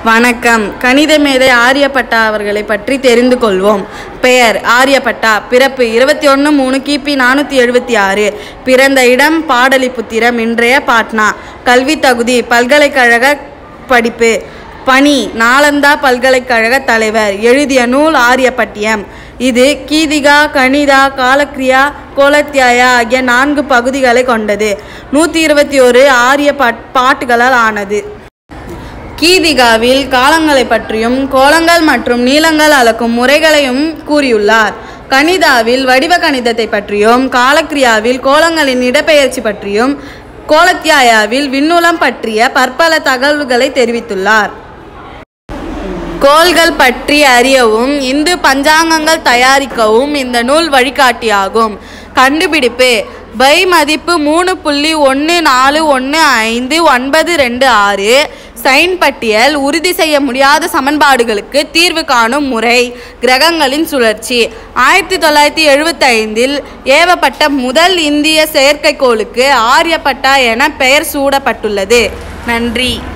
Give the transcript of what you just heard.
வணக்கம் கணித மேதை ஆரியப்பட்டா அவர்களை பற்றி தெரிந்து கொள்வோம் பெயர் ஆரியப்பட்டா பிறப்பு இருபத்தி ஒன்று மூணு கிபி நானூற்றி எழுபத்தி ஆறு பிறந்த இடம் பாடலிபுத்திரம் இன்றைய பாட்னா கல்வி தகுதி பல்கலைக்கழக படிப்பு பணி நாலந்தா பல்கலைக்கழக தலைவர் எழுதிய நூல் ஆரியப்பட்டியம் இது கீதிகா கணிதா காலக்ரியா கோலத்தியாயா ஆகிய நான்கு பகுதிகளை கொண்டது நூற்றி இருபத்தி ஒரு ஆரிய பாட் பாட்டுகளால் ஆனது கீதிகாவில் காலங்களை பற்றியும் கோலங்கள் மற்றும் நீளங்கள் அளக்கும் முறைகளையும் கூறியுள்ளார் கணிதாவில் வடிவ கணிதத்தை பற்றியும் காலக்கிரியாவில் கோலங்களின் இடப்பெயர்ச்சி பற்றியும் கோலத்தியாயாவில் விண்ணுலம் பற்றிய பற்பல தகவல்களை தெரிவித்துள்ளார் கோள்கள் பற்றி அறியவும் இந்து பஞ்சாங்கங்கள் தயாரிக்கவும் இந்த நூல் வழிகாட்டியாகும் கண்டுபிடிப்பு பை மதிப்பு மூணு புள்ளி ஒன்று நாலு ஒன்று ஐந்து ஒன்பது ரெண்டு ஆறு சைன் பட்டியல் உறுதி செய்ய முடியாத சமன்பாடுகளுக்கு தீர்வு காணும் முறை கிரகங்களின் சுழற்சி ஆயிரத்தி தொள்ளாயிரத்தி எழுபத்தைந்தில் ஏவப்பட்ட முதல் இந்திய செயற்கைக்கோளுக்கு ஆரியப்பட்டா என பெயர் சூடப்பட்டுள்ளது நன்றி